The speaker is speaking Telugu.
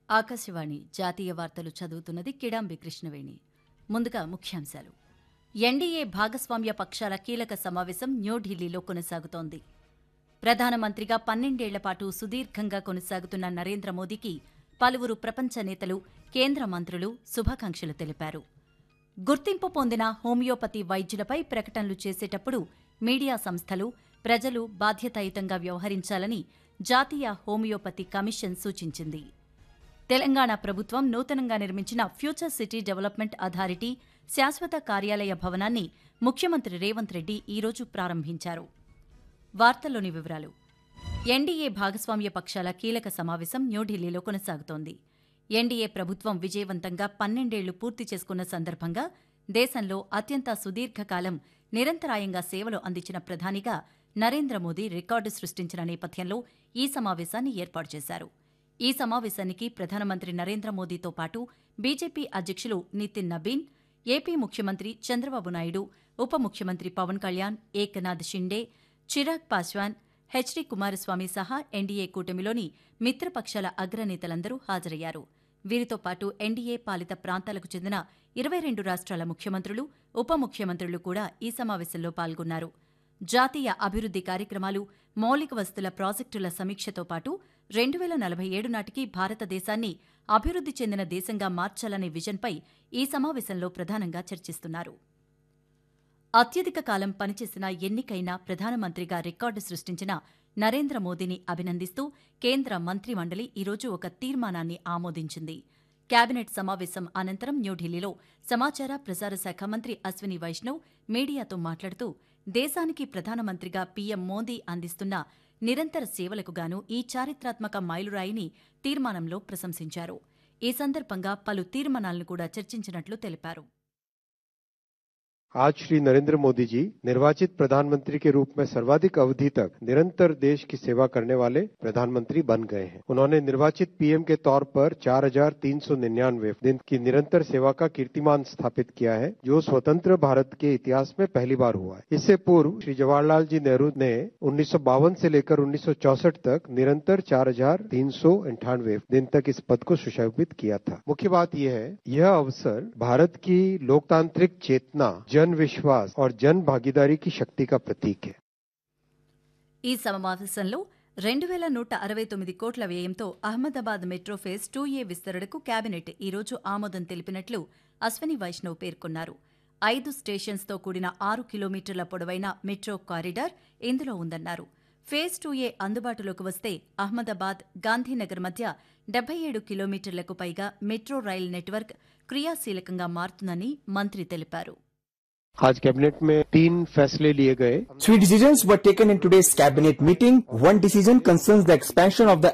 ఆకాశవాణి జాతీయ వార్తలు చదువుతున్నది కిడాంబి కృష్ణవేణి ముందుగా ముఖ్యాంశాలు ఎన్డీఏ భాగస్వామ్య పక్షాల కీలక సమావేశం న్యూఢిల్లీలో కొనసాగుతోంది ప్రధానమంత్రిగా పన్నెండేళ్ల పాటు సుదీర్ఘంగా కొనసాగుతున్న నరేంద్ర మోదీకి పలువురు ప్రపంచ నేతలు కేంద్ర మంత్రులు శుభాకాంక్షలు తెలిపారు గుర్తింపు పొందిన హోమియోపతి వైద్యులపై ప్రకటనలు చేసేటప్పుడు మీడియా సంస్థలు ప్రజలు బాధ్యతాయుతంగా వ్యవహరించాలని జాతీయ హోమియోపతి కమిషన్ సూచించింది తెలంగాణ ప్రభుత్వం నూతనంగా నిర్మించిన ఫ్యూచర్ సిటీ డెవలప్మెంట్ అథారిటీ శాశ్వత కార్యాలయ భవనాన్ని ముఖ్యమంత్రి రేవంత్ రెడ్డి ఈరోజు ప్రారంభించారు వార్తల్లోని వివరాలు ఎన్డీఏ భాగస్వామ్య పక్షాల కీలక సమావేశం న్యూఢిల్లీలో కొనసాగుతోంది ఎన్డీఏ ప్రభుత్వం విజయవంతంగా పన్నెండేళ్లు పూర్తి చేసుకున్న సందర్భంగా దేశంలో అత్యంత సుదీర్ఘకాలం నిరంతరాయంగా సేవలు అందించిన ప్రధానిగా నరేంద్ర మోదీ రికార్డు సృష్టించిన నేపథ్యంలో ఈ సమావేశాన్ని ఏర్పాటు చేశారు ఈ సమావేశానికి ప్రధానమంత్రి నరేంద్ర మోదీతో పాటు బీజేపీ అధ్యక్షులు నితిన్ నబీన్ ఏపీ ముఖ్యమంత్రి చంద్రబాబు నాయుడు ఉప ముఖ్యమంత్రి పవన్ కళ్యాణ్ ఏకనాథ్ షిండే చిరాగ్ పాస్వాన్ హెచ్డి కుమారస్వామి సహా ఎన్డీఏ కూటమిలోని మిత్రపక్షాల అగ్రనేతలందరూ హాజరయ్యారు వీరితో పాటు ఎన్డీఏ పాలిత ప్రాంతాలకు చెందిన ఇరవై రెండు రాష్ట్రాల ముఖ్యమంత్రులు ఉప ముఖ్యమంత్రులు కూడా ఈ సమావేశంలో పాల్గొన్నారు జాతీయ అభివృద్ది కార్యక్రమాలు మౌలిక వస్తుల ప్రాజెక్టుల సమీక్షతో పాటు రెండు వేల నలభై ఏడు నాటికి భారతదేశాన్ని అభివృద్ది చెందిన దేశంగా మార్చాలనే విజన్పై ఈ సమావేశంలో ప్రధానంగా చర్చిస్తున్నారు అత్యధిక కాలం పనిచేసిన ఎన్నికైన ప్రధానమంత్రిగా రికార్డు సృష్టించిన నరేంద్ర మోదీని అభినందిస్తూ కేంద్ర మంత్రిమండలి ఈరోజు ఒక తీర్మానాన్ని ఆమోదించింది కేబినెట్ సమావేశం అనంతరం న్యూఢిల్లీలో సమాచార ప్రసార శాఖ మంత్రి అశ్విని వైష్ణవ్ మీడియాతో మాట్లాడుతూ దేశానికి ప్రధానమంత్రిగా పీఎం మోదీ అందిస్తున్న నిరంతర సేవలకు గాను ఈ చారిత్రాత్మక మైలురాయిని తీర్మానంలో ప్రశంసించారు ఈ సందర్భంగా పలు తీర్మానాలను కూడా చర్చించినట్లు తెలిపారు आज श्री नरेंद्र मोदी जी निर्वाचित प्रधानमंत्री के रूप में सर्वाधिक अवधि तक निरंतर देश की सेवा करने वाले प्रधानमंत्री बन गए हैं उन्होंने निर्वाचित पीएम के तौर पर चार हजार तीन सौ निन्यानवे दिन की निरंतर सेवा का कीर्तिमान स्थापित किया है जो स्वतंत्र भारत के इतिहास में पहली बार हुआ है इससे पूर्व श्री जवाहरलाल जी नेहरू ने उन्नीस से लेकर उन्नीस तक निरंतर चार हजार तीन सौ अंठानवे दिन तक इस पद को सुशोभित किया था मुख्य बात यह है यह अवसर भारत की लोकतांत्रिक चेतना जन विश्वास और जन भागीदारी की शक्ति का प्रतीक है ఈ సమావేశంలో రెండు వేల నూట అరవై తొమ్మిది కోట్ల వ్యయంతో Ahmedabad metro phase two A విస్తరణకు కేబినెట్ ఈరోజు ఆమోదం తెలిపినట్లు అశ్వని వైష్ణవ్ పేర్కొన్నారు ఐదు స్టేషన్స్తో కూడిన ఆరు కిలోమీటర్ల పొడవైన మెట్రో కారిడార్ ఇందులో ఉందన్నారు ఫేజ్ టూ ఏ అందుబాటులోకి వస్తే అహ్మదాబాద్ గాంధీనగర్ మధ్య డెబ్బై ఏడు కిలోమీటర్లకు పైగా మెట్రో రైల్ నెట్వర్క్ క్రియాశీలకంగా మారుతుందని మంత్రి తెలిపారు आज कैबिनेट में तीन फैसले लिए गए Three decisions were taken in today's cabinet meeting. One decision concerns the expansion of the